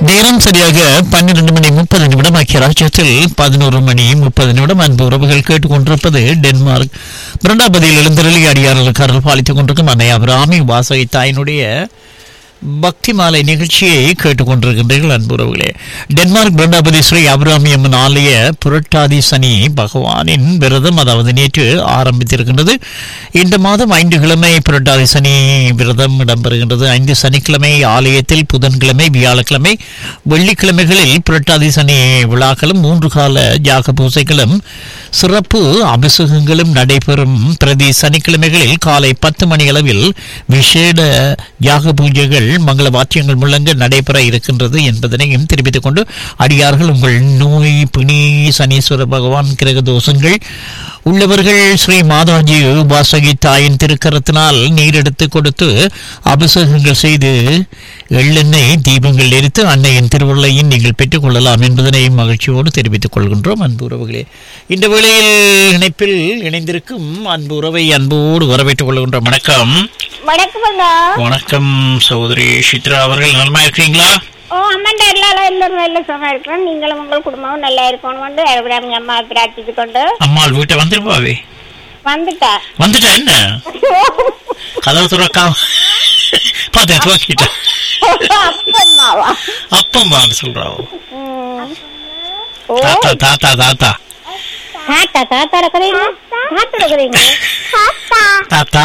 நேரம் சரியாக பன்னிரண்டு மணி முப்பது நிமிடம் ஆகிய ராஜ்யத்தில் பதினோரு மணி முப்பது நிமிடம் அன்பு உறவுகள் கேட்டுக்கொண்டிருப்பது டென்மார்க் பிரண்டாபதியில் எழுந்தருளி அடியாளர்கள் கரல் பாலித்துக் கொண்டிருக்கும் அன்னை அபிராமி வாசகி தாயினுடைய பக்தி மாலை நிகழ்ச்சியை கேட்டுக்கொண்டிருக்கின்றீர்கள் அன்பு உறவுகளே டென்மார்க் பிரண்டாபதி ஸ்ரீ அபிராமி அம்மன் ஆலய புரட்டாதி சனி பகவானின் விரதம் அதாவது நேற்று ஆரம்பித்திருக்கின்றது இந்த மாதம் ஐந்து கிழமை புரட்டாதி சனி விரதம் இடம்பெறுகின்றது ஐந்து சனிக்கிழமை ஆலயத்தில் புதன்கிழமை வியாழக்கிழமை வெள்ளிக்கிழமைகளில் புரட்டாதி சனி விழாக்களும் மூன்று கால யாக பூசைகளும் சிறப்பு அபிஷேகங்களும் நடைபெறும் பிரதி சனிக்கிழமைகளில் காலை பத்து மணி அளவில் விசேட யாக பூஜைகள் மங்கள வாத்தியங்கள் முழங்க நடைபெற இருக்கின்றது என்பதனையும் தெரிவித்துக் கொண்டு அடியார்கள் உங்கள் நோய் பிணி சனீஸ்வர பகவான் கிரக தோஷங்கள் உள்ளவர்கள் ஸ்ரீ மாதாஜி வாசகி தாயின் திருக்கரத்தினால் நீர் எடுத்து கொடுத்து அபிஷேகங்கள் செய்து எள்ளெண்ணெய் தீபங்கள் எரித்து அன்னையின் திருவுருளையும் நீங்கள் பெற்றுக் கொள்ளலாம் என்பதனை மகிழ்ச்சியோடு தெரிவித்துக் கொள்கின்றோம் அன்பு உறவுகளே இந்த வேளையில் இணைப்பில் இணைந்திருக்கும் அன்பு உறவை அன்போடு வரவேற்றுக் கொள்கின்றோம் வணக்கம் வணக்கம் அண்ணா வணக்கம் சகோதரி சித்ரா அவர்கள் நலமா இருக்கீங்களா ஓ அம்மாண்ட எல்லாரும் எல்லாரும் நல்ல சுகமா இருக்கிறோம் நீங்களும் உங்கள் குடும்பமும் நல்லா இருக்கணும் வந்து அபிராமி அம்மா பிரார்த்தித்து கொண்டு அம்மாள் வீட்டை வந்துருப்பாவே வந்துட்டா வந்துட்டா என்ன கதவு துறக்காம பார்த்தேன் துவக்கிட்டேன் அப்பம்மாவா அப்பம்மான்னு சொல்றாவோ ம். ஓ தாத்தா தாத்தா தாத்தா தாத்தா தாத்தா இருக்கிறீங்க தாத்தா இருக்கிறீங்க தாத்தா தாத்தா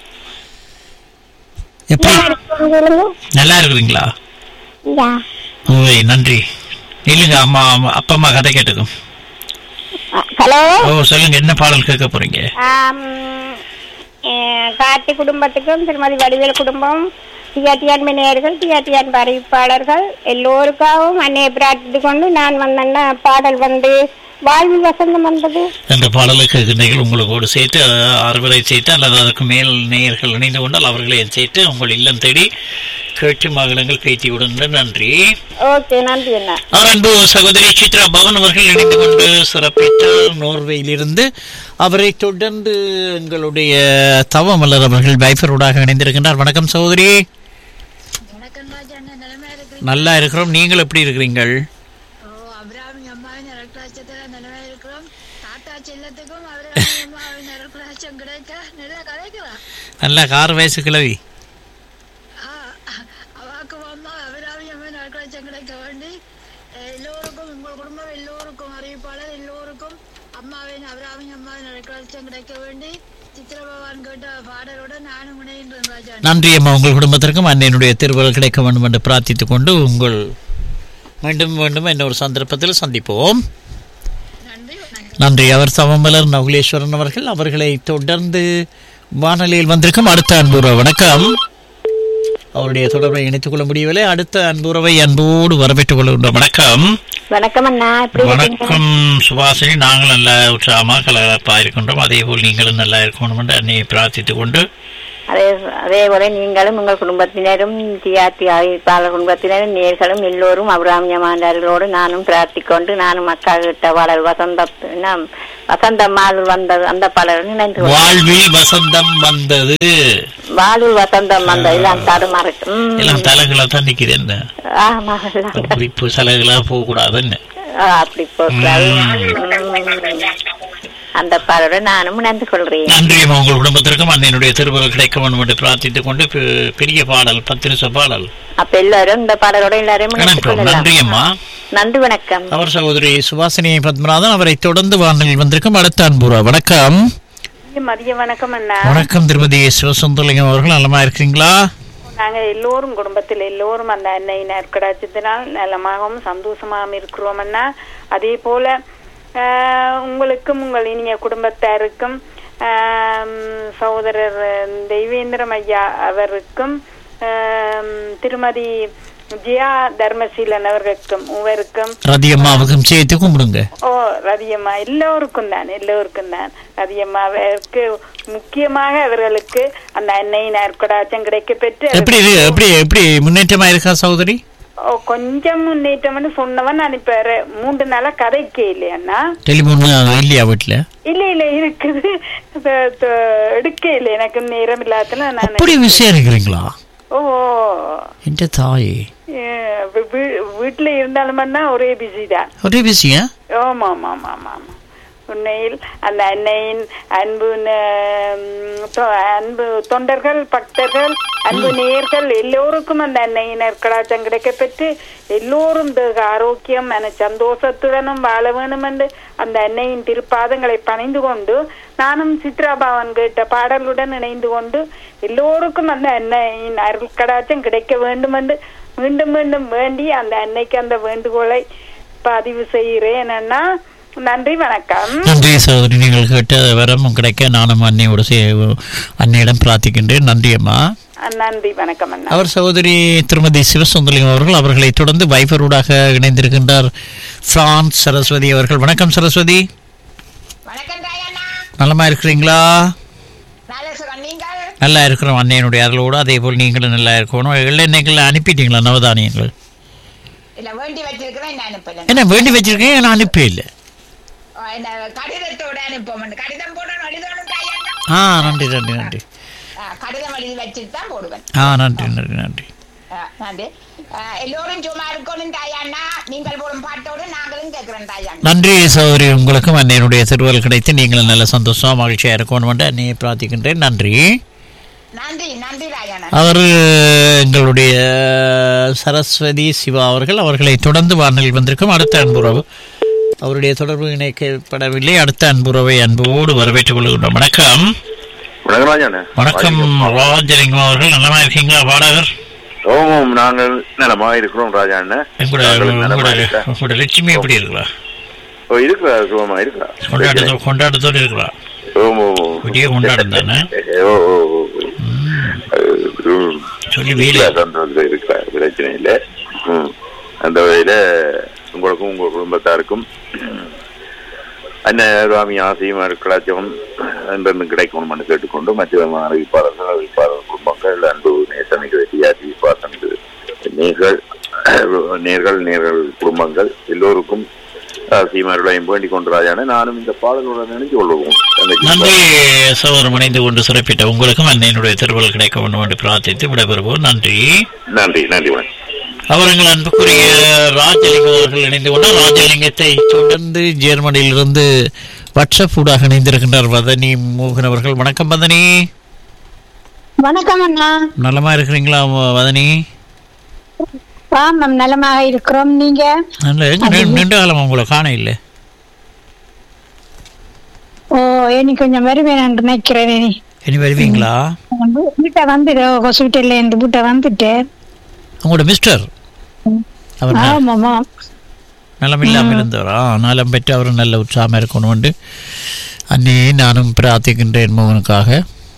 எப்படி நல்லா இருக்கிறீங்களா ஓய் நன்றி இல்லைங்க அம்மா அம்மா- அப்பா அம்மா கதை கேட்டதும் ஹலோ ஓ சொல்லுங்க என்ன பாடல் கேட்க போறீங்க கார்த்தி குடும்பத்துக்கும் திருமதி வடிவேல் குடும்பம் டிஆர்டிஆன் மினியர்கள் டிஆர்டிஆன் அறிவிப்பாளர்கள் எல்லோருக்காகவும் அன்னையை பிரார்த்தித்து கொண்டு நான் வந்தேன்னா பாடல் வந்து வாழ்வில் வசந்தம் வந்தது என்ற பாடலை கேட்கின்றீர்கள் உங்களோடு சேர்த்து அஹ், அறுவரை சேர்த்து அல்லது அதற்கு மேல் நேயர்கள் இணைந்து கொண்டால் அவர்களையும் சேர்த்து உங்கள் இல்லம் தேடி கேட்டு மகளங்கள் பேத்தியுடன் நன்றி ஓகே நன்றி அண்ணா அவர் அன்பு சகோதரி சித்ரா பவன் அவர்கள் இணைந்து கொண்டு சிறப்பித்தார் நோர்வேயிலிருந்து அவரை தொடர்ந்து எங்களுடைய தவமலர் அவர்கள் வைஃபரோடாக இணைந்திருக்கின்றார் வணக்கம் சகோதரி வணக்கம் ராஜா அண்ணன் நிலைமையா இருக்கு நல்லா இருக்கிறோம் நீங்கள் எப்படி இருக்கிறீங்கள் ஓ அபிராமி அம்மாவின் நரக்கலாச்சத்துல நிலைமையா இருக்கிறோம் தாத்தா செல்லத்துக்கும் அபிராமி அம்மாவின் நரக்கலாச்சம் கிடைக்க நல்லா கதைக்கலாம் நல்ல கார் வயசு கிழவி ஆ, அவாக்கும் அம்மா அபிராமி அம்மா நரக்கலாச்சம் கிடைக்க வேண்டி அஹ், எல்லோருக்கும் உங்கள் குடும்பம் எல்லோருக்கும் அறிவிப்பாளர் எல்லோருக்கும் அம்மாவின் அபிராமி அம்மாவின் நரக்கலாச்சம் கிடைக்க வேண்டி சித்திர பகவான் கேட்ட பாடலோட நானும் இணைகின்றேன் ராஜா அண்ணன். நன்றி அம்மா உங்கள் குடும்பத்திற்கும் அன்னையினுடைய திருவருள் கிடைக்க வேண்டும் என்று பிரார்த்தித்துக் கொண்டு உங்கள் மீண்டும் மீண்டும் இன்னொரு சந்தர்ப்பத்தில் சந்திப்போம் நன்றி வணக்கம் நன்றி அவர் சவமலர் நகுலேஸ்வரன் அவர்கள் அவர்களை தொடர்ந்து வானொலியில் வந்திருக்கும் அடுத்த அன்புறவு வணக்கம் அவருடைய தொடர்பை இணைத்துக் கொள்ள முடியவில்லை அடுத்த அன்புறவை அன்போடு வரவேற்றுக் கொள்கின்றோம் வணக்கம் வணக்கம் அண்ணா எப்படி வணக்கம் சுபாஷினி நாங்கள் நல்ல உற்சாகமாக கலகலப்பா இருக்கின்றோம் அதே போல் நீங்களும் நல்லா இருக்கணும் என்று அன்னையை பிரார்த்தித்துக் கொண்டு அதே அதே போல நீங்களும் உங்கள் குடும்பத்தினரும் டிஆர்டி அறிவிப்பாளர் குடும்பத்தினரும் நேர்களும் எல்லோரும் அபிராமிய மாண்டார்களோடு நானும் பிரார்த்திக்கொண்டு நானும் மக்கா கிட்ட பாடல் வசந்த என்ன, வசந்த மால் வந்தது அந்த பாடல் நினைந்து கொண்டேன். வாழ்வில் வசந்தம் வந்தது வாழ்வு வசந்தம் வந்தது எல்லாம் தடுமாறுக்கு ம். எல்லாம் தலைகளா தான் நிக்குது என்ன ஆமா எல்லாம் குறிப்பு சலகளா போக கூடாதுன்னு ஆ, அப்படி போகிறாள் அந்த பாடலை நானும் நினைந்து கொள்றேன் நன்றி அம்மா. உங்கள் குடும்பத்திற்கும் அன்னையினுடைய திருவுருள் கிடைக்க வேண்டும் என்று பிரார்த்தித்துக் கொண்டு பெ- பெரிய பாடல் பத்து நிமிஷ பாடல் அப்ப எல்லாரும் இந்த பாடலோட எல்லாரையும் நினைத்து வணக்கம் கொள்ளலாம் நன்றி அம்மா நன்றி வணக்கம் அவர் சகோதரி சுபாசினி பத்மநாதன் அவரை தொடர்ந்து வானலில் வந்திருக்கும் அடுத்த அன்புரா வணக்கம் மதிய வணக்கம் அண்ணா வணக்கம் திருமதி சிவசுந்தரலிங்கம் அவர்கள் நலமா இருக்கீங்களா நாங்க எல்லோரும் குடும்பத்தில் எல்லோரும் அந்த அன்னை நற்கடாட்சத்தினால் நலமாகவும் சந்தோஷமாகவும் இருக்கிறோம் அண்ணா அதே போல ஆஹ், உங்களுக்கும் உங்கள் இனிய குடும்பத்தாருக்கும் ஆம், சகோதரர் தெய்வேந்திரம் ஐயா அவருக்கும் ஆம், திருமதி ஜியா தர்மசீலன் அவர்களுக்கும் மூவருக்கும் ரதி அம்மாவுக்கும் சேர்த்து கும்பிடுங்க ஓ ரதியம்மா எல்லோருக்கும் தான் எல்லோருக்கும் தான் ரதியம்மாவிற்கு முக்கியமாக அவர்களுக்கு அந்த அன்னை நற்கடாச்சம் கிடைக்க பெற்று எப்படி இரு- எப்படி எப்படி முன்னேற்றமா இருக்கா சகோதரி ஓ கொஞ்சம் முன்னேற்றம்னு சொன்னவன் நான் இப்ப ரெ- மூன்று நாளா கதைக்கே இல்லையண்ணா டெலிஃபோன் இல்லையா வீட்டுல இல்ல இல்ல இருக்குது த- த- எடுக்க இல்லை எனக்கு நேரம் இல்லாததுல நான் அப்படி விஷயம் இருக்கிறீங்களா ஓ என்ற தாயே ஏ, வீ- வீ- வீட்டுல இருந்தாலுமன்னா ஒரே பிஸி தான் ஒரே பிஸியா ஆமா ஆமா ஆமா ஆமா ஆமா உண்மையில் அந்த அன்னையின் அன்பு ந- தொ- அன்பு தொண்டர்கள் பக்தர்கள் அன்பு நேயர்கள் எல்லோருக்கும் அந்த அன்னையின் நற்கடாச்சம் கிடைக்கப்பெற்று எல்லோரும் தேக ஆரோக்கியம் மன சந்தோஷத்துடனும் வாழ வேணும் என்று அந்த அன்னையின் திருப்பாதங்களை பணிந்து கொண்டு நானும் சித்ராபாவன் கேட்ட பாடலுடன் இணைந்து கொண்டு எல்லோருக்கும் அந்த அன்னையின் அருள்கடாச்சம் கிடைக்க வேண்டும் என்று மீண்டும் மீண்டும் வேண்டி அந்த அன்னைக்கு அந்த வேண்டுகோளை பதிவு செய்கிறேன் அண்ணா நன்றி வணக்கம் நன்றி சகோதரி நீங்கள் கேட்ட வரம் கிடைக்க நானும் அன்னையோடு சே அன்னையிடம் பிரார்த்திக்கின்றேன் நன்றி அம்மா நன்றி வணக்கம் அண்ணா அவர் சகோதரி திருமதி சிவசுந்தலிங்கம் அவர்கள் அவர்களை தொடர்ந்து வைபரூடாக இணைந்திருக்கின்றார் பிரான்ஸ் சரஸ்வதி அவர்கள் வணக்கம் சரஸ்வதி வணக்கம் தாயண்ணா நலமா இருக்கிறீங்களா நல்ல சுகம் நீங்கள் நல்லா இருக்கிறோம் அன்னையனுடைய அருளோடு அதே போல் நீங்களும் நல்லா இருக்கணும் எண்ணெய்கள் அனுப்பிட்டீங்களா நவதானியங்கள் இல்ல வேண்டி வச்சிருக்கிறேன் என்ன அனுப்பல என்ன வேண்டி வச்சிருக்கேன் நான் அனுப்பி இல்லை என்ன கடிதத்தோட அனுப்போம் கடிதம் போடணும் எழுதணும் தாயண்ணா ஆ நன்றி நன்றி நன்றி ஆ, கடிதம் எழுதி வச்சுட்டு தான் போடுவேன் ஆ நன்றி நன்றி நன்றி ஆ, நன்றி ஆ, எல்லோரும் சும்மா இருக்கணும் தாயண்ணா நீங்கள் போடும் பாட்டோடு நாங்களும் கேட்கிறோம் தாயண்ணா நன்றி சகோதரி உங்களுக்கும் அன்னையனுடைய திருவள் கிடைத்து நீங்களும் நல்ல சந்தோஷமா மகிழ்ச்சியா இருக்கணும் என்று அன்னையை பிரார்த்திக்கின்றேன் நன்றி நன்றி நன்றி தாயண்ணா அவர் எங்களுடைய சரஸ்வதி சிவா அவர்கள் அவர்களை தொடர்ந்து வானலில் வந்திருக்கும் அடுத்த அன்புறவு அவருடைய தொடர்பு இணைக்கப்படவில்லை அடுத்த அன்புறவை அன்போடு வரவேற்றுக் கொள்கின்றோம் வணக்கம் வணக்கம் ராஜாண்ணே வணக்கம் ராஜலிங்கம் அவர்கள் நல்லமா இருக்கீங்களா பாடகர் ஓம் நாங்கள் நலமா இருக்கிறோம் ராஜாண்ணே உங்களோட நாங்கள் நலமா உங்களோட இருக்கா? உங்களோட லட்சுமி எப்படி இருக்கிறா ஓ இருக்கிறா சுகமா இருக்கிறா கொண்டாட்டத்தோடு கொண்டாட்டத்தோடு இருக்கிறா ஓம் ஓம் ஓம். விடிய கொண்டாடம் தானே ஓ ஓ ஓ ம். சொல்லி வேலை இருக்கிறா, சந்தோஷம் இருக்கிறா பிரச்சனை இல்லை ம். அந்த வகையில உங்களுக்கும் உங்கள் குடும்பத்தாருக்கும் அண்ணன் சுவாமி ஆசையும் அருட்களாச்சகம் என்றென்று கிடைக்கணும்னு கேட்டுக்கொண்டு மற்ற அறிவிப்பாளர்கள் அறிவிப்பாளர் குடும்பங்கள் அன்பு நேசமிக டிஆர்டி பாசந்து நேர்கள் நேர்கள் நேர்கள் குடும்பங்கள் எல்லோருக்கும் சீமார்களையும் வேண்டிக் கொண்டு ராஜான நானும் இந்த பாடலுடன் நினைஞ்சு கொள்வோம் நன்றி சகோதரம் இணைந்து கொண்டு சிறப்பிட்ட உங்களுக்கும் அன்னையினுடைய திருவள் கிடைக்க வேண்டும் என்று பிரார்த்தித்து விடைபெறுவோம் நன்றி நன்றி நன்றி வணக்கம் அவர் எங்கள் அன்புக்குரிய ராஜலிங்கம் அவர்கள் இணைந்து கொண்டார் ராஜலிங்கத்தை தொடர்ந்து ஜெர்மனியிலிருந்து வாட்ஸ்அப் ஊடாக இணைந்திருக்கின்றார் வதனி மோகன் அவர்கள் வணக்கம் வதனி வணக்கம் அண்ணா நலமா இருக்கிறீங்களா வதனி ஆமாம் நலமாக இருக்கிறோம் நீங்க நல்ல எங்க நீ- நீண்ட காலம் உங்களை காண இல்லை ஓ இனி கொஞ்சம் வருவேன் என்று நினைக்கிறேன் இனி. இனி வருவீங்களா வீ- வீட்டை வந்துட்டு ஹாஸ்பிட்டல்ல இருந்து வீட்டை வந்துட்டேன் உங்களோட மிஸ்டர் அவர் ந- ஆமாமா நலம் இல்லாமல் இருந்தவரா நலம் பெற்று அவர் நல்ல உற்சாகமாக இருக்கணும் என்று அன்னே நானும் பிரார்த்திக்கின்றேன் மோகனுக்காக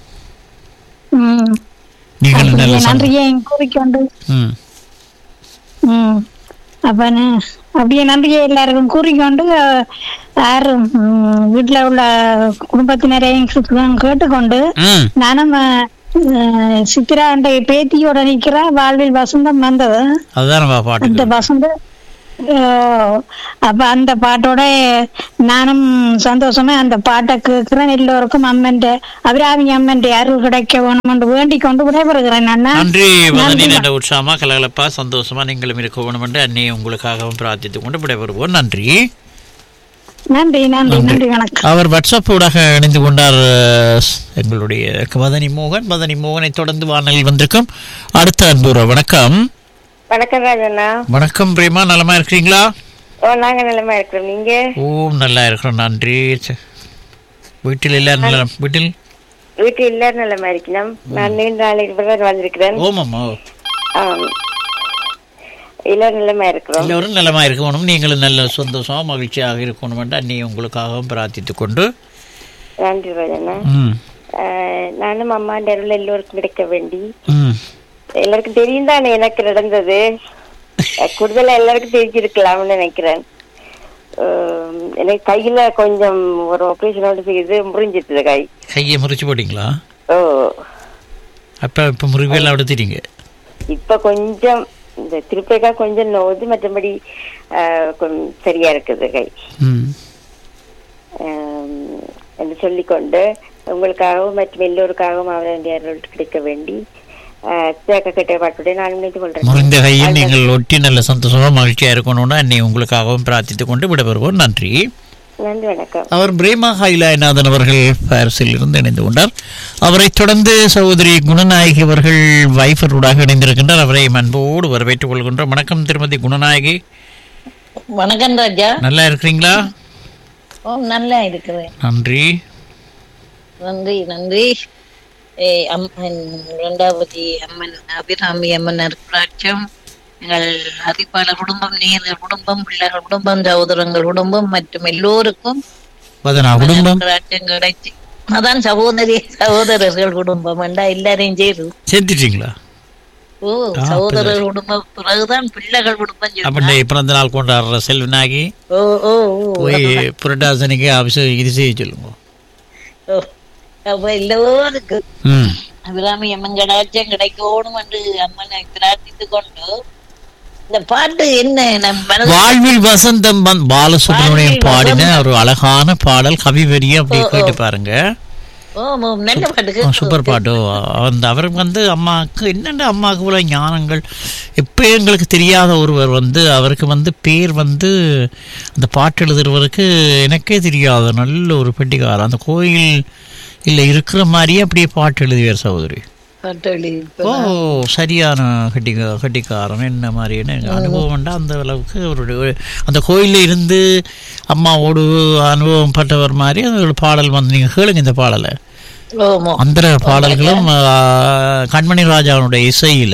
ம் நீங்களும் நல்ல சந்தோஷம் நன்றியை கூறிக்கொண்டு ம் ம் அப்ப ந- அப்படியே நன்றியை எல்லாருக்கும் கூறிக்கொண்டு அஹ், யாரும் ம், வீட்டுல உள்ள குடும்பத்தினரையும் சுத்தம் கேட்டுக்கொண்டு ம் நானும் அஹ், அஹ், சித்ரா என்ற பேத்தியோட நிக்கிற வாழ்வில் வசந்தம் வந்தது அதுதான் நம்ம அந்த பாட்டு வசந்த அஹ், அப்ப அந்த பாட்டோட நானும் சந்தோஷமா அந்த பாட்டை கேட்கிறேன் எல்லோருக்கும் அம்மன் அபிராமி அம்மன் அருள் கிடைக்க வேணும் என்று வேண்டிக் கொண்டு விடைபெறுகிறேன் அண்ணா நன்றி வதனி நன்றி. நல்ல உற்சாகமா கலகலப்பா சந்தோஷமா நீங்களும் இருக்க வேணும் என்று அன்னையை உங்களுக்காகவும் பிரார்த்தித்துக் கொண்டு விடைபெறுவோம் நன்றி நன்றி நன்றி நன்றி வணக்கம் அவர் வாட்ஸ்அப் ஊடாக இணைந்து கொண்டார் அஹ், எங்களுடைய வதனி மோகன் வதனி மோகனை தொடர்ந்து வானலில் வந்திருக்கும் அடுத்த அன்புற வணக்கம் வணக்கம் ராஜண்ணா வணக்கம் பிரேமா நலமா இருக்கிறீங்களா ஓ நாங்க நிலமா இருக்கிறோம் நீங்க ஓம் நல்லா இருக்கிறோம் நன்றி ச- வீட்டில் எல்லாரும் நல்லா வீட்டில் வீட்டு எல்லாரும் நிலமா இருக்கணும் நான் நீண்ட நாளைக்கு பிறகு வந்திருக்கிறேன் ஓமாம்மா ஆம். எல்லாரும் நிலமா இருக்கிறோம் எல்லோரும் நலமா இருக்கணும் நீங்களும் நல்ல சந்தோஷமா மகிழ்ச்சியாக இருக்கணும் என்று அன்னையை உங்களுக்காகவும் பிரார்த்தித்துக் கொண்டு நன்றி ராஜண்ணா ம் ஆஹ், நானும் அம்மாண்ட அருள் எல்லோருக்கும் கிடைக்க வேண்டி ம் எல்லாருக்கும் தெரியும் தானே எனக்கு நடந்தது அஹ், கூடுதலா எல்லாருக்கும் தெரிஞ்சிருக்கலாம்னு நினைக்கிறேன் ஆஹ், எனக்கு கையில கொஞ்சம் ஒரு ஆபரேஷனோட செய்து முறிஞ்சிட்டுது கை கையை முறிச்சு போட்டீங்களா ஓ அப்ப இப்ப முறிவெல்லாம் எடுத்துட்டீங்க இப்ப கொஞ்சம் இந்த திருப்பைக்கா கொஞ்சம் நோவுது மற்றபடி ஆஹ், கொஞ்சம் சரியா இருக்குது கை ம் ஆம், என்று சொல்லிக்கொண்டு உங்களுக்காகவும் மற்றும் எல்லோருக்காகவும் அவருடைய அருள் கிடைக்க வேண்டி சேர்க்க கிட்டே பாட்டுடைய நான் நினைத்துக் கொள்றேன் முறிந்த கையில் நீங்கள் ஒட்டி நல்ல சந்தோஷமா மகிழ்ச்சியா இருக்கணும்னு அன்னை உங்களுக்காகவும் பிரார்த்தித்துக் கொண்டு விடைபெறுவோம் நன்றி நன்றி வணக்கம் அவர் பிரேமா ஹைலாயநாதன் அவர்கள் பாரிஸில் இருந்து இணைந்து கொண்டார் அவரைத் தொடர்ந்து சகோதரி குணநாயகி அவர்கள் வைஃபரோடாக இணைந்திருக்கின்றார் அவரை அன்போடு வரவேற்றுக் கொள்கின்றோம் வணக்கம் திருமதி குணநாயகி வணக்கம் ராஜா நல்லா இருக்கிறீங்களா ஓ நல்லா இருக்கிறேன் நன்றி நன்றி நன்றி ஏ அம்மன் இரண்டாவதி அம்மன் அபிராமி அம்மன் அருளாட்சம் எங்கள் அறிவாளர் குடும்பம் நேர் குடும்பம் பிள்ளைகள் குடும்பம் சகோதரங்கள் குடும்பம் மற்றும் எல்லோருக்கும் வதனா குடும்பம் அருளாட்சம் கிடைச்சி அதான் சகோதரி சகோதரர்கள் குடும்பம் என்றா எல்லாரையும் சேரு சேர்த்துட்டீங்களா ஓ சகோதரர் குடும்பம் பிறகுதான் பிள்ளைகள் குடும்பம் சொன்னா. அப்படி பிறந்த நாள் கொண்டாடுற செல்வனாகி ஓ ஓ ஓ போய் புரட்டாசனிக்கு அபிஷேகம் இது செய்ய சொல்லுங்க ஓ. அப்ப எல்லோருக்கும் ம் அபிராமி அம்மன் கடாட்சியம் கிடைக்கணும் என்று அம்மனை பிரார்த்தித்துக் கொண்டு இந்த பாட்டு என்ன நம் மனது வாழ்வில் வசந்தம் வந் பாலசுப்ரமணியம் வாழ்வில் பாடின வசந்தம். ஒரு அழகான பாடல் கவி வரியை அப்படியே ஓ, ஓ. கேட்டு பாருங்க ஓ ஓ, நல்ல பாட்டு ஆ, கேட்கும். சூப்பர் பாட்டு அந்த அவர் வந்து அம்மாவுக்கு என்னென்ன அம்மாவுக்கு உள்ள ஞானங்கள் எப்போ எங்களுக்கு தெரியாத ஒருவர் வந்து அவருக்கு வந்து பேர் வந்து அந்த பாட்டு எழுதுறவருக்கு எனக்கே தெரியாது நல்ல ஒரு பெட்டிக்காரர் அந்த கோயில் இல்லை இருக்கிற மாதிரியே அப்படியே பாட்டு எழுதுவார் சகோதரி பாட்டு எழுதி ஓ சரியான கட்டிக்கா கட்டிக்காரன் என்ன மாதிரியான அனுபவம் வேண்டாம் அந்த அளவுக்கு அவருடைய அந்த கோயிலில் இருந்து அம்மாவோடு அனுபவம் பட்டவர் மாதிரி அந்த ஒரு பாடல் வந்து நீங்கள் கேளுங்க இந்த பாடலை ஓமோ அந்த பாடல்களும் ஆ, கண்மணி ராஜாவுடைய இசையில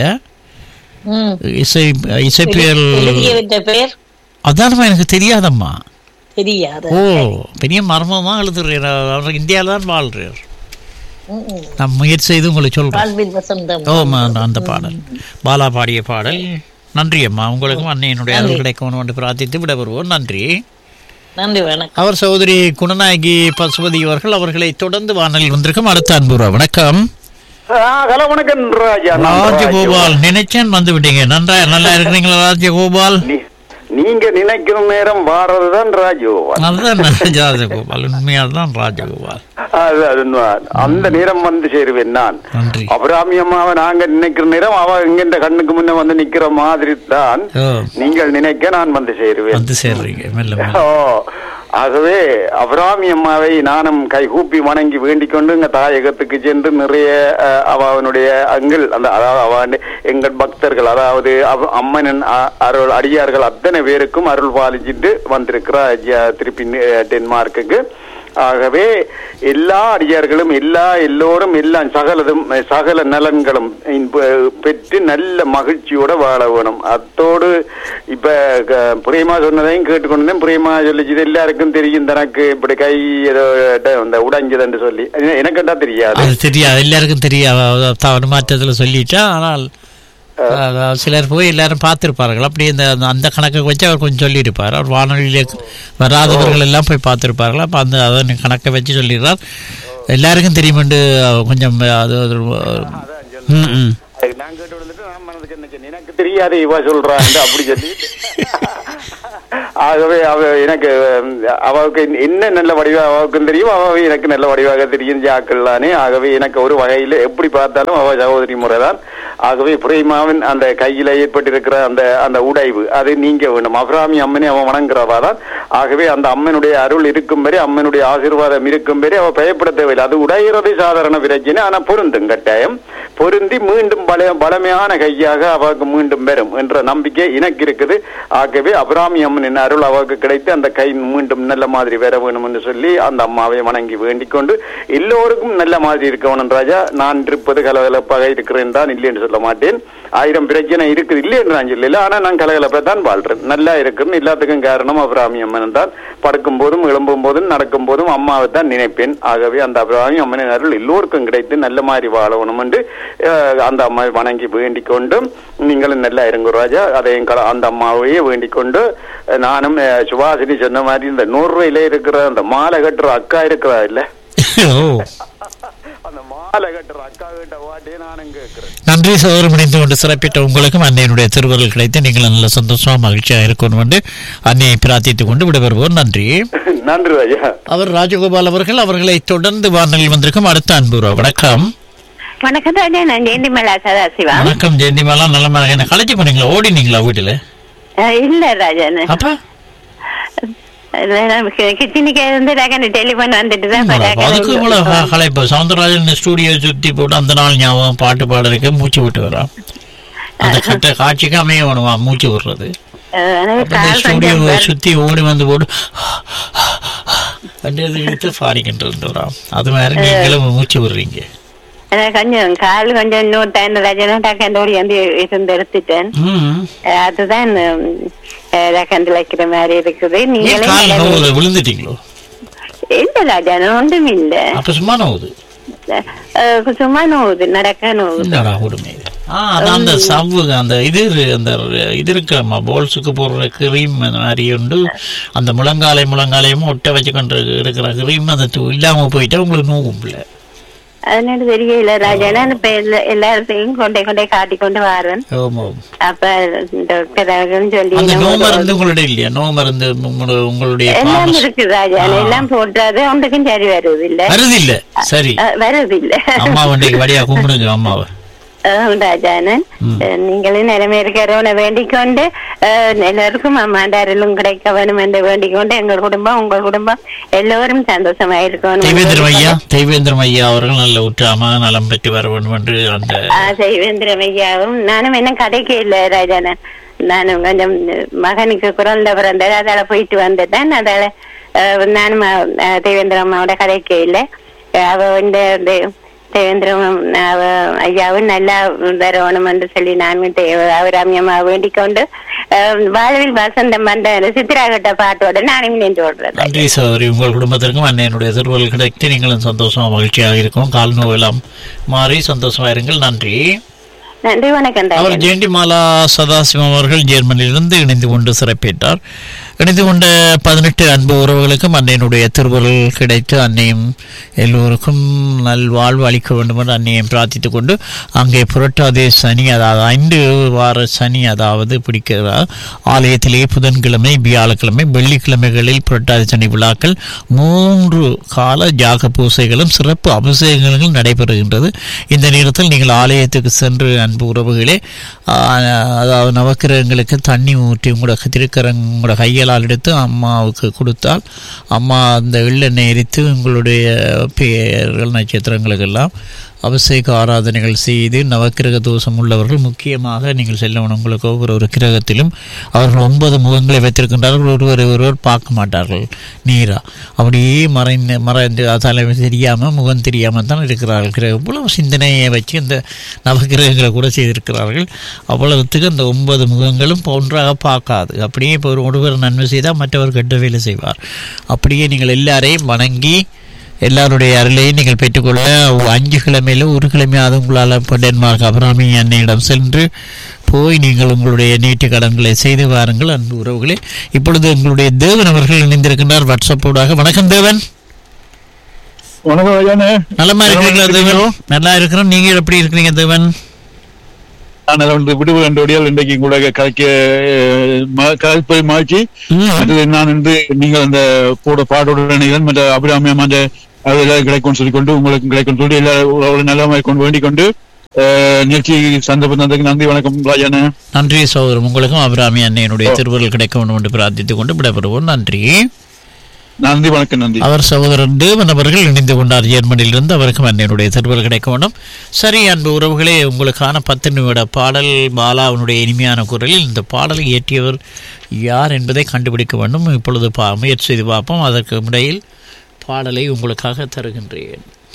ம் இசை இசைப்பியல் எழுதியவற்ற பேர் அதானமா எனக்கு தெரியாதம்மா தெரியாது ஓ பெரிய மர்மமா எழுதுறார் அவர் இந்தியாவில் தான் வாழ்றார் ம், ம். நான் முயற்சி செய்து உங்களுக்கு சொல்றேன் வாழ்வில் வசந்தம் ஓ ம, அந்த- அந்த பாடல் பாலா பாடிய பாடல் நன்றி அம்மா உங்களுக்கும் அன்னையினுடைய அருள் கிடைக்கணும் என்று பிரார்த்தித்து விட வருவோம் நன்றி நன்றி வணக்கம் அவர் சகோதரி குணநாயகி பசுபதி அவர்கள் அவர்களை தொடர்ந்து வானலில் வந்திருக்கும் அடுத்த அன்புறா வணக்கம் ஹலோ வணக்கம் ராஜா நான் ராஜகோபால் நினைச்சேன் வந்து விட்டீங்க நன்றா நல்லா இருக்கிறீங்களா ராஜகோபால் நீ- நீங்க நினைக்கிற நேரம் வாரதுதான் ராஜகோபால் அதுதான் ராஜகோபால் உண்மையாக தான் ராஜகோபால் அது அது உண்மை. அந்த நேரம் வந்து சேருவேன் நான் நன்றி அபிராமி அம்மாவை நாங்க நினைக்கிற நேரம் அவ இங்க கண்ணுக்கு முன்ன வந்து நிக்கிற மாதிரி தான் ஓ நீங்கள் நினைக்க நான் வந்து சேருவேன் வந்து சேர்றீங்க மெல்ல மெல்ல ஓ ஆகவே அபிராமி அம்மாவை நானும் கைகூப்பி வணங்கி வேண்டிக் கொண்டு எங்க தாயகத்துக்கு சென்று நிறைய அஹ், அவனுடைய அங்கள் அந்த அதாவது அவ எங்கள் பக்தர்கள் அதாவது அவ- அம்மனின் அ- அருள் அடியார்கள் அத்தனை பேருக்கும் அருள் பாலிச்சிட்டு வந்திருக்கிறார் ஜ- திருப்பி நி- டென்மார்க்குக்கு ஆகவே எல்லா அடியார்களும் எல்லா எல்லோரும் எல்லாம் சகலதும் சகல நலன்களும் இன்ப- பெற்று நல்ல மகிழ்ச்சியோட வாழ வேணும் அத்தோடு இப்ப க- பிரியமா சொன்னதையும் கேட்டுக்கொண்டேன் பிரியமா சொல்லிச்சு இது எல்லாருக்கும் தெரியும் தனக்கு இப்படி கை ஏதோ ட- இந்த உடைஞ்சதுன்னு சொல்லி எ- எனக்கு என்ன தெரியாது அது தெரியாது எல்லாருக்கும் தெரியாது தவறு மாற்றத்தில் சொல்லிட்டா ஆனால் அஹ், சிலர் போய் எல்லாரும் பார்த்துருப்பார்கள் அப்படி இந்த அந்த- அந்த கணக்கை வச்சு அவர் கொஞ்சம் சொல்லியிருப்பார் அவர் வானொலியிலே வராதவர்கள் எல்லாம் போய் பார்த்துருப்பார்கள் அப்போ அந்த அதை கணக்கை வச்சு சொல்லிடுறார் எல்லாருக்கும் தெரியுமெண்டு கொஞ்சம் அது ஒரு ம் ம் அதுக்கு நான் கேட்டு வந்துட்டு நான் மனதுக்கு என்ன சொன்னேன், எனக்கு தெரியாது இவ சொல்றான் அப்படி சொல்லி ஆகவே அவ எனக்கு உம், அவளுக்கு என்ன நல்ல வடிவா அவளுக்கும் தெரியும் அவ எனக்கு நல்ல வடிவாக தெரியும் ஜாக்கள் தானே ஆகவே எனக்கு ஒரு வகையில எப்படி பார்த்தாலும் அவ சகோதரி முறைதான் ஆகவே பிரேமாவின் அந்த கையில ஏற்பட்டிருக்கிற அந்த அந்த உடைவு அது நீங்க வேணும் அபிராமி அம்மனை அவன் வணங்குறவா தான் ஆகவே அந்த அம்மனுடைய அருள் இருக்கும் வரை அம்மனுடைய ஆசீர்வாதம் இருக்கும் வரை அவ பயப்பட தேவையில்லை அது உடையிறது சாதாரண பிரச்சனை ஆனா பொருந்தும் கட்டாயம் பொருந்தி மீண்டும் பல பலமையான கையாக அவருக்கு மீண்டும் வரும் என்ற நம்பிக்கை எனக்கு இருக்குது ஆகவே அபிராமி அம்மனின் அருள் அவருக்கு கிடைத்து அந்த கை மீண்டும் நல்ல மாதிரி வர வேணும் என்று சொல்லி அந்த அம்மாவை வணங்கி வேண்டிக் கொண்டு எல்லோருக்கும் நல்ல மாதிரி இருக்கணும் ராஜா நான் இருப்பது கலகலப்பாக இருக்கிறேன் தான் இல்லை என்று சொல்ல மாட்டேன் ஆயிரம் பிரச்சனை இருக்குது இல்லை என்று நான் சொல்லல ஆனா நான் கலகலப்பை தான் வாழ்றேன் நல்லா இருக்குன்னு எல்லாத்துக்கும் காரணம் அபிராமி அம்மன் தான் படுக்கும் போதும் எழும்பும் போதும் நடக்கும் போதும் அம்மாவை தான் நினைப்பேன் ஆகவே அந்த அபிராமி அம்மனின் அருள் எல்லோருக்கும் கிடைத்து நல்ல மாதிரி வாழணும் என்று அஹ், அந்த அம்மாவை வணங்கி வேண்டிக் கொண்டு நீங்களும் நல்லா இருங்க ராஜா அதையும் கல- அந்த அம்மாவையே வேண்டிக் கொண்டு அஹ், நானும் அஹ், சுபாசினி சொன்ன மாதிரி இந்த நூறுரூவாயில இருக்கிற அந்த மாலை கட்டுற அக்கா இருக்கிறா இல்ல ஓ அந்த மாலை கட்டுற அக்கா கிட்ட வாட்டே நானும் கேட்கிறேன் நன்றி சோதரம் இணைந்து கொண்டு சிறப்பித்த உங்களுக்கும் அன்னையினுடைய திருவருள் கிடைத்து நீங்கள் நல்ல சந்தோஷமா மகிழ்ச்சியாக இருக்கணும் என்று அன்னையை பிரார்த்தித்துக் கொண்டு விடைபெறுவோம் நன்றி நன்றி ராஜா அவர் ராஜகோபால் அவர்கள் அவர்களை தொடர்ந்து வானலில் வந்திருக்கும் அடுத்த அன்புறா வணக்கம் வணக்கம் ராஜா நான் ஜெயந்தி மேலா சதாசிவா வணக்கம் ஜெயந்திமாலாம் நல்ல என்ன கலைச்சி பண்ணீங்களா ஓடினீங்களா வீட்டுல அஹ் இல்ல ராஜன் அப்ப கிச்சனுக்கு இருந்து டக்குனு டெலிபோன் வந்துட்டு தான் அதுக்கு இவ்வளவு க- கலைப்பு சவுந்தரராஜன் ஸ்டூடியோ சுத்தி போட்டு அந்த நாள் ஞாபகம் பாட்டு பாடுறதுக்கு மூச்சு விட்டு வரான் அந்த கட்ட காட்சிக்கு அமைய வேணுமா மூச்சு விடுறது ஸ்டூடியோ சுத்தி ஓடி வந்து போட்டு அந்த இது இழுத்து பாடிக்கிட்டு இருந்தோம் அது மாதிரி நீங்களும் மூச்சு விடுறீங்க எனக்கு கொஞ்சம் கால் கொஞ்சம் இன்னொரு டைம் ராஜனா டக்கண்டு ஓடி வந்து இருந்து எடுத்துட்டேன் ம். அஹ் அதுதான் டக்கண்டு வைக்கிற மாதிரி இருக்குது ஏன் நீங்களே கால் நோவுது விழுந்துட்டீங்களோ இல்ல ராஜா ஒன்றும் இல்ல அப்ப சும்மா நோவுது அஹ் சும்மா நோவுது நடக்க நோவுது என்னடா கொடுமை இது? ஆ அதான் அந்த சவ்வு அந்த இது இரு- அந்த இது இருக்குமா போல்ஸுக்கு போடுற கிரீம் அந்த மாதிரி உண்டு அந்த முழங்காலை முழங்காலையும் ஒட்ட வச்சு கொண்டு இருக்கிற கிரீம் அந்த து- இல்லாம போயிட்டா உங்களுக்கு நோவும் இல்லை அதனால தெரியல ராஜா நான் இப்ப எல்லா எல்லாத்தையும் கொண்டே கொண்டே காட்டி கொண்டு வரேன் ஆமாம் அப்ப டாக்டர் அவர்கள் சொல்லி அந்த நோ நம்ம- மருந்து உங்களுடைய இல்லையா நோ மருந்து உங்களோட- உங்களுடைய எல்லாம் pharmacy- இருக்கு ராஜா எல்லாம் போட்டாது ஒன்றுக்கும் சரி வருது இல்ல வருது இல்ல சரி அஹ் வருது இல்ல அம்மா வண்டிக்கு வழியா கும்பிடுங்க அம்மாவை அஹ் ராஜானன் அஹ் நீங்களும் நிலைமை இருக்கிறவனை வேண்டிக் கொண்டு அஹ் எல்லாருக்கும் அம்மாண்டாரிலும் கிடைக்க வேணும் என்று வேண்டிக் கொண்டு எங்கள் குடும்பம் உங்கள் குடும்பம் எல்லோரும் சந்தோஷமா தெய்வேந்திரம் ஐயா இருக்கணும் தெய்வேந்திரம் ஐயா அவர்கள் நல்ல உற்றாம நலம் பெற்று வர வேண்டும் என்று அந்த தெய்வேந்திரம் ஐயாவும் நானும் என்ன கடைக்கு இல்ல ராஜானன் நானும் கொஞ்சம் மகனுக்கு குழந்தை பிறந்தது அதால போயிட்டு வந்துட்டேன் அதால அஹ், நானும் அஹ், தேவேந்திர அம்மாவோட கடைக்கு இல்ல அவ வந்து தே- தேவேந்திரம் அவ ஐயாவும் நல்லா வரணும் என்று சொல்லி நானும் அவராமியம்மா வேண்டிக் கொண்டு அஹ், வாழ்வில் வசந்தம் வந்த சித்திரா கட்ட பாட்டோட நானும் நின்று ஓடுறது நன்றி சகோதரி உங்கள் குடும்பத்திற்கும் அன்னையனுடைய திருவள்ளுவர் கிடைத்து நீங்களும் சந்தோஷமா மகிழ்ச்சியாக இருக்கும் கால் நோயெல்லாம் மாறி சந்தோஷமா இருங்கள் நன்றி நன்றி வணக்கம் அவர் ராஜன் ஜெயந்தி மாலா சதாசிவம் அவர்கள் ஜெர்மனியிலிருந்து இணைந்து கொண்டு சிறப்பித்தார் இணைந்து கொண்ட பதினெட்டு அன்பு உறவுகளுக்கும் அன்னையினுடைய திருவருள் கிடைத்து அன்னையும் எல்லோருக்கும் நல்வாழ்வு அளிக்க வேண்டும் என்று அன்னையும் பிரார்த்தித்துக் கொண்டு அங்கே புரட்டாதே சனி அதாவது ஐந்து வார சனி அதாவது பிடிக்கிறார் ஆலயத்திலே புதன்கிழமை வியாழக்கிழமை வெள்ளிக்கிழமைகளில் புரட்டாதி சனி விழாக்கள் மூன்று கால யாக பூசைகளும் சிறப்பு அபிஷேகங்களும் நடைபெறுகின்றது இந்த நேரத்தில் நீங்கள் ஆலயத்துக்கு சென்று அன்பு உறவுகளே ஆ, அதாவது நவக்கிரகங்களுக்கு தண்ணி ஊற்றி உங்களோட திருக்கரங் உங்களோட கையலால் எடுத்து அம்மாவுக்கு கொடுத்தால் அம்மா அந்த எள்ளெண்ணெய் எரித்து உங்களுடைய பெயர்கள் நட்சத்திரங்களுக்கெல்லாம் அபிஷேக ஆராதனைகள் செய்து நவக்கிரக தோஷம் உள்ளவர்கள் முக்கியமாக நீங்கள் செல்லணும் உங்களுக்கு ஒவ்வொரு ஒரு கிரகத்திலும் அவர்கள் ஒன்பது முகங்களை வைத்திருக்கின்றார்கள் ஒருவர் ஒருவர் பார்க்க மாட்டார்கள் நீரா அப்படியே மறைந்து மறைந்து அதால தெரியாமல் முகம் தெரியாமல் தான் இருக்கிறார்கள் கிரகம் இவ்வளவு சிந்தனையை வச்சு இந்த நவக்கிரகங்களை கூட செய்திருக்கிறார்கள் அவ்வளவுத்துக்கு அந்த ஒன்பது முகங்களும் ஒன்றாக பார்க்காது அப்படியே இப்போ ஒரு ஒருவர் நன்மை செய்தால் மற்றவர் கெட்ட வேலை செய்வார் அப்படியே நீங்கள் எல்லாரையும் வணங்கி எல்லாருடைய அருளையும் நீங்கள் பெற்றுக்கொள்ள அஞ்சு கிழமையில ஒரு கிழமையாவது உங்களால் இப்போ டென்மார்க் அபிராமி அன்னையிடம் சென்று போய் நீங்கள் உங்களுடைய நீட்டு கடன்களை செய்து வாருங்கள் அன்பு உறவுகளே இப்பொழுது உங்களுடைய தேவன் அவர்கள் இணைந்திருக்கின்றார் வாட்ஸ்அப்போடாக வணக்கம் தேவன் வணக்கம் ஐயானே நலமா இருக்கிறீங்களா தேவன் நல்லா இருக்கிறோம் நீங்க எப்படி இருக்கிறீங்க தேவன் நான் அதை வந்து விடுவு ரெண்டோடியால் இன்றைக்கு கூட கலைக்க கலைப்பை மாற்றி அது நான் வந்து நீங்கள் அந்த கூட பாடோட நிகழ் மற்ற அபிராமி அந்த அது எல்லாம் கிடைக்கும் சொல்லி கொண்டு உங்களுக்கு கிடைக்கும் சொல்லி எல்லாரும் நல்ல கொண்டு வேண்டிக் கொண்டு அஹ், நிகழ்ச்சி சந்தர்ப்பம் தந்ததுக்கு நன்றி வணக்கம் ராஜானே நன்றி சகோதரம் உங்களுக்கும் அபிராமி அன்னையினுடைய திருவருள் கிடைக்க வேண்டும் என்று பிரார்த்தித்துக் கொண்டு விடைபெறுவோம் நன்றி நன்றி வணக்கம் நன்றி அவர் சகோதரர் தேவன் அவர்கள் இணைந்து கொண்டார் ஜெர்மனியிலிருந்து அவருக்கும் அன்னையினுடைய திருவருள் கிடைக்க வேண்டும் சரி அன்பு உறவுகளே உங்களுக்கான பத்து நிமிட பாடல் பாலாவினுடைய இனிமையான குரலில் இந்த பாடலை இயற்றியவர் யார் என்பதை கண்டுபிடிக்க வேண்டும் இப்பொழுது பா முயற்சி செய்து பார்ப்போம் அதற்கு இடையில் பாடலை உங்களுக்காக தருகின்றேன்